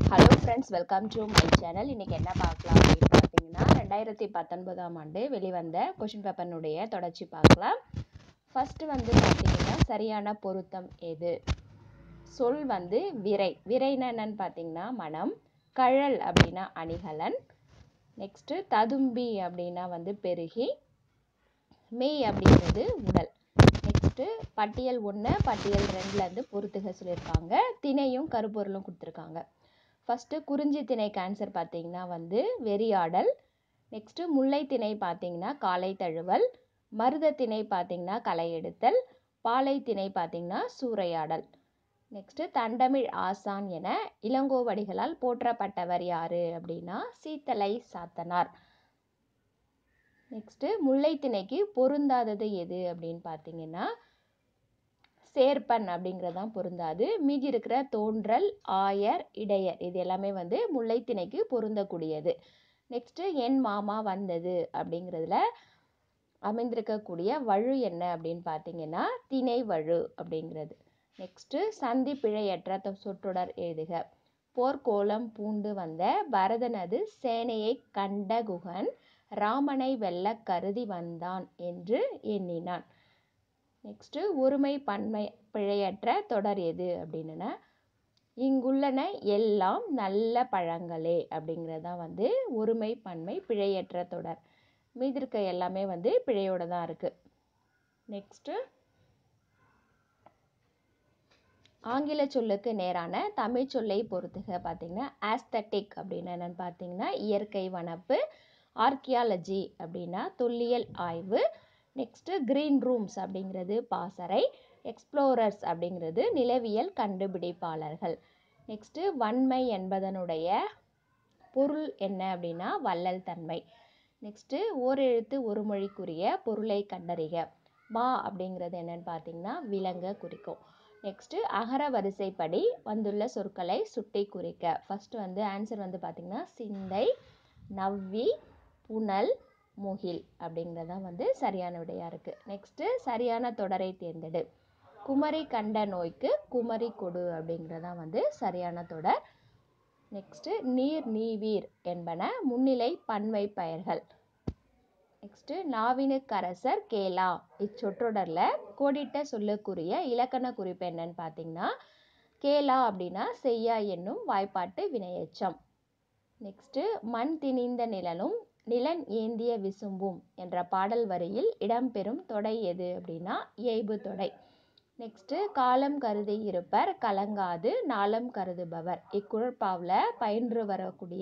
hello friends welcome to my channel இன்றைக்கி என்ன பார்க்கலாம் அப்படின்னு பார்த்தீங்கன்னா ரெண்டாயிரத்தி பத்தொன்பதாம் ஆண்டு வெளிவந்த கொஷின் பேப்பர்னுடைய தொடர்ச்சி பார்க்கலாம் ஃபஸ்ட்டு வந்து பார்த்தீங்கன்னா சரியான பொருத்தம் எது சொல் வந்து விரை விரைனா என்னன்னு பார்த்தீங்கன்னா மனம் கழல் அப்படின்னா அணிகலன் நெக்ஸ்ட்டு ததும்பி அப்படின்னா வந்து பெருகி மெய் அப்படிங்கிறது உடல் நெக்ஸ்ட்டு பட்டியல் ஒன்று பட்டியல் ரெண்டுலேருந்து பொறுத்துக சொல்லியிருக்காங்க திணையும் கருப்பொருளும் கொடுத்துருக்காங்க ஃபஸ்ட்டு குறிஞ்சி திணைக்கு ஆன்சர் பார்த்தீங்கன்னா வந்து வெறியாடல் நெக்ஸ்ட்டு முல்லை திணை பார்த்தீங்கன்னா காலை தழுவல் மருத திணை பார்த்தீங்கன்னா களை எடுத்தல் பாலை திணை பார்த்தீங்கன்னா சூறையாடல் நெக்ஸ்ட்டு தண்டமிழ் ஆசான் என இளங்கோவடிகளால் போற்றப்பட்டவர் யார் அப்படின்னா சீத்தலை சாத்தனார் நெக்ஸ்ட்டு முல்லை திணைக்கு பொருந்தாதது எது அப்படின்னு பார்த்தீங்கன்னா சேர்ப்பன் அப்படிங்கிறது தான் பொருந்தாது மீதி இருக்கிற தோன்றல் ஆயர் இடையர் இது எல்லாமே வந்து முல்லை திணைக்கு பொருந்தக்கூடியது நெக்ஸ்ட்டு என் மாமா வந்தது அப்படிங்கிறதுல அமைந்திருக்கக்கூடிய வழு என்ன அப்படின்னு பார்த்தீங்கன்னா திணை வழு அப்படிங்கிறது நெக்ஸ்ட்டு சந்தி பிழையற்ற தொ- சொற்றொடர் எழுதுக போர்க்கோலம் பூண்டு வந்த பரதனது சேனையை கண்ட குகன் ராமனை வெல்ல கருதி வந்தான் என்று எண்ணினான் நெக்ஸ்ட்டு ஒருமை பன்மை பிழையற்ற தொடர் எது அப்படின்னா இங்குள்ளன எல்லாம் நல்ல பழங்களே அப்படிங்கிறது தான் வந்து ஒருமை பன்மை பிழையற்ற தொடர் மீதி இருக்க எல்லாமே வந்து பிழையோட தான் இருக்குது நெக்ஸ்ட்டு ஆங்கில சொல்லுக்கு நேரான தமிழ் சொல்லை பொறுத்துக பார்த்தீங்கன்னா ஆஸ்தட்டிக் அப்படின்னா என்னன்னு பார்த்தீங்கன்னா இயற்கை வனப்பு ஆர்கியாலஜி அப்படின்னா தொல்லியல் ஆய்வு நெக்ஸ்ட்டு க்ரீன் ரூம்ஸ் அப்படிங்கிறது பாசறை எக்ஸ்ப்ளோரர்ஸ் அப்படிங்கிறது நிலவியல் கண்டுபிடிப்பாளர்கள் நெக்ஸ்ட்டு வன்மை என்பதனுடைய பொருள் என்ன அப்படின்னா வள்ளல் தன்மை நெக்ஸ்ட்டு ஓரெழுத்து ஒரு மொழிக்குரிய பொருளை கண்டறிக மா அப்படிங்கிறது என்னன்னு பார்த்தீங்கன்னா விலங்க குறிக்கும் நெக்ஸ்ட்டு அகர வரிசைப்படி வந்துள்ள சொற்களை சுட்டி குறிக்க ஃபஸ்ட்டு வந்து ஆன்சர் வந்து பார்த்திங்கன்னா சிந்தை நவ்வி புனல் முகில் அப்படிங்கிறது தான் வந்து சரியான விடையாக இருக்குது நெக்ஸ்ட்டு சரியான தொடரை தேர்ந்தெடு குமரி கண்ட நோய்க்கு குமரி கொடு அப்படிங்கிறது தான் வந்து சரியான தொடர் நெக்ஸ்ட்டு நீர் நீவீர் என்பன முன்னிலை பன்மை பெயர்கள் நெக்ஸ்ட்டு நாவினுக்கரசர் கேலா இச்சொற்றொடரில் கோடிட்ட சொல்லுக்குரிய இலக்கண குறிப்பு என்னன்னு பார்த்தீங்கன்னா கேலா அப்படின்னா செய்யா என்னும் வாய்ப்பாட்டு வினையெச்சம் நெக்ஸ்ட்டு மண் திணிந்த நிழலும் நிலன் ஏந்திய விசும்பும் என்ற பாடல் வரியில் இடம்பெறும் தொடை எது அப்படின்னா இயைபு தொடை நெக்ஸ்ட்டு காலம் கருதி இருப்பர் கலங்காது நாளம் கருதுபவர் இக்குழப்பாவில் பயின்று வரக்கூடிய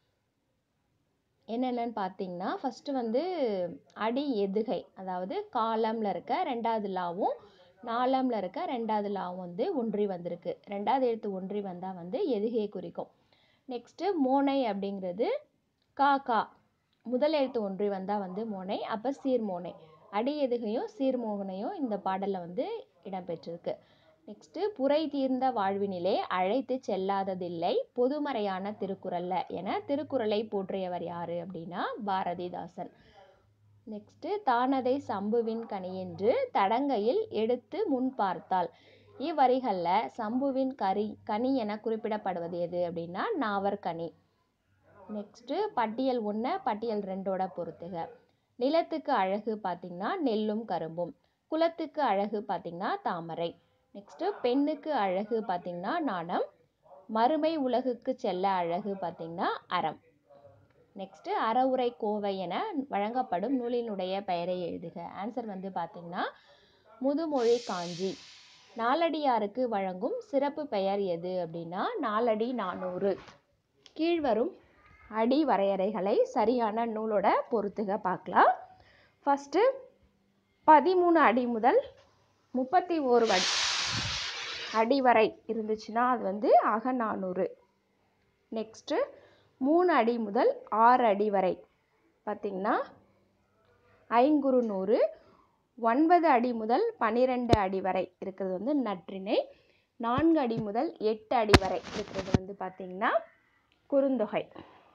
என்னென்னு பார்த்தீங்கன்னா ஃபஸ்ட்டு வந்து அடி எதுகை அதாவது காலம்ல இருக்க ரெண்டாவது லாவும் நாலம்ல இருக்க ரெண்டாவது லாவும் வந்து ஒன்றி வந்திருக்கு ரெண்டாவது எழுத்து ஒன்றி வந்தால் வந்து எதுகையை குறிக்கும் நெக்ஸ்ட்டு மோனை அப்படிங்கிறது கா கா முதல் எழுத்து ஒன்றி வந்தால் வந்து மோனை அப்போ சீர்மோனை அடி எதுகையும் சீர்மோகனையும் இந்த பாடலில் வந்து இடம்பெற்றிருக்கு நெக்ஸ்ட்டு புரை தீர்ந்த வாழ்வினிலே அழைத்து செல்லாததில்லை பொதுமறையான திருக்குறள்ல என திருக்குறளை போற்றியவர் யாரு அப்படின்னா பாரதிதாசன் நெக்ஸ்ட்டு தானதை சம்புவின் கனியென்று தடங்கையில் எடுத்து முன் பார்த்தால் இவ்வரிகளில் சம்புவின் கரி கனி என குறிப்பிடப்படுவது எது அப்படின்னா நாவற்கனி நெக்ஸ்ட்டு பட்டியல் ஒன்று பட்டியல் ரெண்டோட பொறுத்துக நிலத்துக்கு அழகு பார்த்திங்கன்னா நெல்லும் கரும்பும் குலத்துக்கு அழகு பார்த்திங்கன்னா தாமரை நெக்ஸ்ட்டு பெண்ணுக்கு அழகு பார்த்திங்கன்னா நாணம் மறுமை உலகுக்கு செல்ல அழகு பார்த்திங்கன்னா அறம் நெக்ஸ்ட்டு அறவுரை கோவை என வழங்கப்படும் நூலினுடைய பெயரை எழுதுக ஆன்சர் வந்து பார்த்திங்கன்னா முதுமொழி காஞ்சி நாலடியாருக்கு வழங்கும் சிறப்பு பெயர் எது அப்படின்னா நாலடி நானூறு கீழ்வரும் அடி வரையறைகளை சரியான நூலோட பொறுத்துக பார்க்கலாம் ஃபஸ்ட்டு பதிமூணு அடி முதல் முப்பத்தி ஓரு வடி அடி வரை இருந்துச்சுன்னா அது வந்து அகநானூறு நெக்ஸ்ட்டு மூணு அடி முதல் ஆறு அடி வரை பார்த்திங்கன்னா ஐங்குறு நூறு ஒன்பது அடி முதல் பன்னிரெண்டு அடி வரை இருக்கிறது வந்து நற்றிணை நான்கு அடி முதல் எட்டு அடி வரை இருக்கிறது வந்து பார்த்திங்கன்னா குறுந்தொகை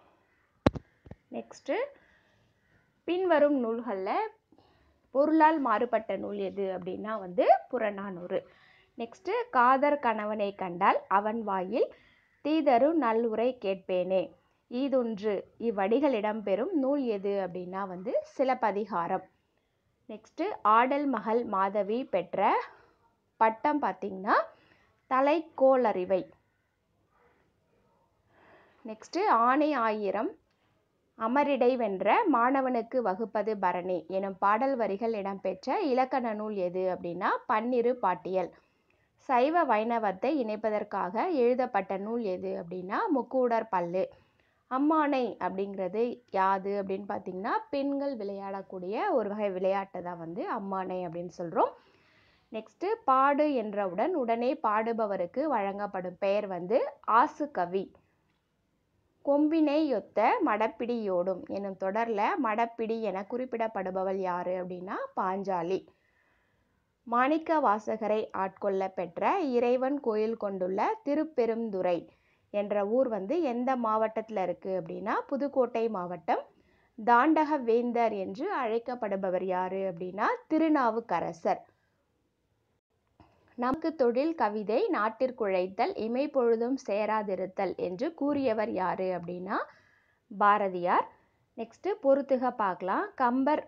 நெக்ஸ்ட்டு பின்வரும் நூல்களில் பொருளால் மாறுபட்ட நூல் எது அப்படின்னா வந்து புறநானூறு நெக்ஸ்ட்டு காதர் கணவனை கண்டால் அவன் வாயில் தீதரு நல்லுரை கேட்பேனே ஈதொன்று இவ்வடிகள் இடம்பெறும் நூல் எது அப்படின்னா வந்து சிலப்பதிகாரம் நெக்ஸ்ட்டு ஆடல் மகள் மாதவி பெற்ற பட்டம் பார்த்திங்கன்னா தலைக்கோளறிவை நெக்ஸ்ட்டு ஆணை ஆயிரம் அமரிடை வென்ற மாணவனுக்கு வகுப்பது பரணி எனும் பாடல் வரிகள் இடம்பெற்ற இலக்கண நூல் எது அப்படின்னா பன்னிரு பாட்டியல் சைவ வைணவத்தை இணைப்பதற்காக எழுதப்பட்ட நூல் எது அப்படின்னா முக்கூடர் பல்லு அம்மானை அப்படிங்கிறது யாது அப்படின்னு பார்த்தீங்கன்னா பெண்கள் விளையாடக்கூடிய ஒரு வகை விளையாட்டு தான் வந்து அம்மானை அப்படின்னு சொல்கிறோம் நெக்ஸ்ட்டு பாடு என்றவுடன் உடனே பாடுபவருக்கு வழங்கப்படும் பெயர் வந்து ஆசு கவி கொம்பினை ஒத்த மடப்பிடியோடும் எனும் தொடரில் மடப்பிடி என குறிப்பிடப்படுபவள் யாரு அப்படின்னா பாஞ்சாலி மாணிக்க வாசகரை ஆட்கொள்ள பெற்ற இறைவன் கோயில் கொண்டுள்ள திருப்பெருந்துறை என்ற ஊர் வந்து எந்த மாவட்டத்தில் இருக்குது அப்படின்னா புதுக்கோட்டை மாவட்டம் தாண்டக வேந்தர் என்று அழைக்கப்படுபவர் யாரு அப்படின்னா திருநாவுக்கரசர் நமக்கு தொழில் கவிதை நாட்டிற்குழைத்தல் இமை பொழுதும் சேராதிருத்தல் என்று கூறியவர் யாரு அப்படின்னா பாரதியார் நெக்ஸ்ட்டு பொறுத்துக பார்க்கலாம் கம்பர்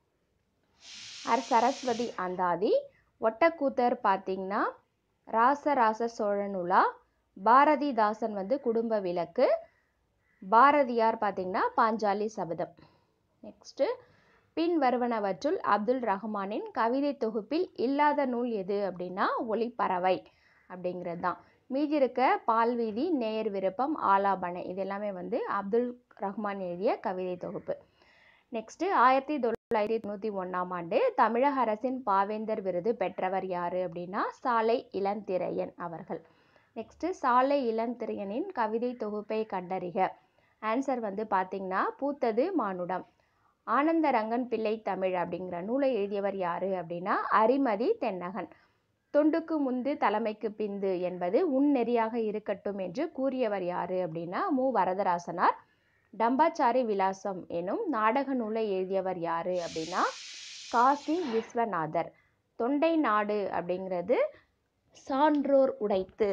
அர் சரஸ்வதி அந்தாதி ஒட்டக்கூத்தர் பார்த்தீங்கன்னா ராசராச சோழனுலா பாரதிதாசன் வந்து குடும்ப விளக்கு பாரதியார் பார்த்தீங்கன்னா பாஞ்சாலி சபதம் நெக்ஸ்ட்டு பின் வருவனவற்றுள் அப்துல் ரஹ்மானின் கவிதை தொகுப்பில் இல்லாத நூல் எது அப்படின்னா ஒளிப்பறவை அப்படிங்கிறது தான் மீதி இருக்க பால்வீதி நேர் விருப்பம் ஆலாபனை இது எல்லாமே வந்து அப்துல் ரஹ்மான் எழுதிய கவிதை தொகுப்பு நெக்ஸ்ட்டு ஆயிரத்தி தொள்ளாயிரத்தி தொண்ணூற்றி ஒன்றாம் ஆண்டு தமிழக அரசின் பாவேந்தர் விருது பெற்றவர் யார் அப்படின்னா சாலை இளந்திரையன் அவர்கள் நெக்ஸ்ட்டு சாலை இளந்திரையனின் கவிதை தொகுப்பை கண்டறிக ஆன்சர் வந்து பார்த்திங்கன்னா பூத்தது மானுடம் ஆனந்தரங்கன் பிள்ளை தமிழ் அப்படிங்கிற நூலை எழுதியவர் யாரு அப்படின்னா அரிமதி தென்னகன் தொண்டுக்கு முந்து தலைமைக்கு பிந்து என்பது உன்னெறியாக இருக்கட்டும் என்று கூறியவர் யாரு அப்படின்னா மு வரதராசனார் டம்பாச்சாரி விலாசம் எனும் நாடக நூலை எழுதியவர் யாரு அப்படின்னா காசி விஸ்வநாதர் தொண்டை நாடு அப்படிங்கிறது சான்றோர் உடைத்து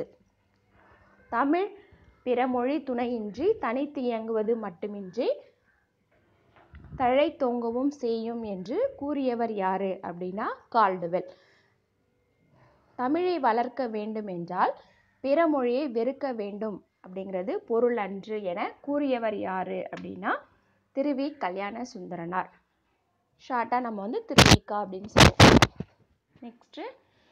தமிழ் பிறமொழி துணையின்றி தனித்து இயங்குவது மட்டுமின்றி தழை தொங்கவும் செய்யும் என்று கூறியவர் யாரு அப்படின்னா கால்டுவெல் தமிழை வளர்க்க வேண்டும் என்றால் பிற மொழியை வெறுக்க வேண்டும் அப்படிங்கிறது பொருள் அன்று என கூறியவர் யாரு அப்படின்னா திருவி கல்யாண சுந்தரனார் ஷார்ட்டாக நம்ம வந்து திருவிக்கா அப்படின்னு சொல்லுவோம் நெக்ஸ்ட்டு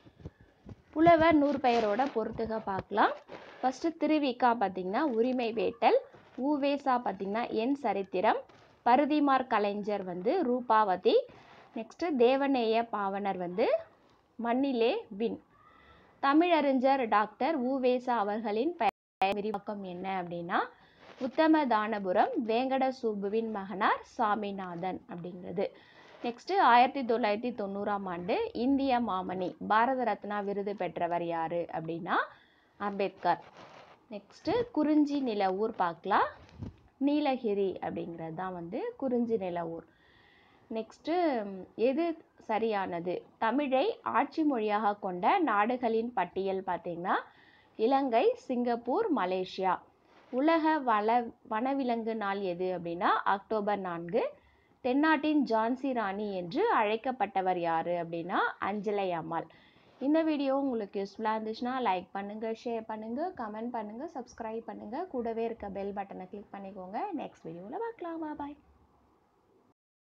புலவர் நூற்பெயரோட பொறுத்துக பார்க்கலாம் ஃபஸ்ட்டு திருவிக்கா பார்த்திங்கன்னா உரிமை வேட்டல் ஊவேசா பார்த்திங்கன்னா என் சரித்திரம் பருதிமார் கலைஞர் வந்து ரூபாவதி நெக்ஸ்ட்டு தேவநேய பாவனர் வந்து மண்ணிலே வின் தமிழறிஞர் டாக்டர் உவேசா அவர்களின் பெயர் விரிவாக்கம் என்ன அப்படின்னா உத்தம தானபுரம் வேங்கட சுப்புவின் மகனார் சாமிநாதன் அப்படிங்கிறது நெக்ஸ்ட்டு ஆயிரத்தி தொள்ளாயிரத்தி தொண்ணூறாம் ஆண்டு இந்திய மாமணி பாரத ரத்னா விருது பெற்றவர் யார் அப்படின்னா அம்பேத்கர் நெக்ஸ்ட்டு குறிஞ்சி நில ஊர் பார்க்கலாம் நீலகிரி அப்படிங்கிறது தான் வந்து குறிஞ்சி நில ஊர் நெக்ஸ்ட்டு எது சரியானது தமிழை ஆட்சி மொழியாக கொண்ட நாடுகளின் பட்டியல் பார்த்திங்கன்னா இலங்கை சிங்கப்பூர் மலேசியா உலக வள வனவிலங்கு நாள் எது அப்படின்னா அக்டோபர் நான்கு தென்னாட்டின் ஜான்சி ராணி என்று அழைக்கப்பட்டவர் யார் அப்படின்னா அஞ்சலை அம்மாள் இந்த வீடியோ உங்களுக்கு யூஸ்ஃபுல்லாக இருந்துச்சுன்னா லைக் பண்ணுங்கள் ஷேர் பண்ணுங்கள் கமெண்ட் பண்ணுங்கள் சப்ஸ்கிரைப் பண்ணுங்கள் கூடவே இருக்க பெல் பட்டனை கிளிக் பண்ணிக்கோங்க நெக்ஸ்ட் வீடியோவில் பார்க்கலாம் பாய்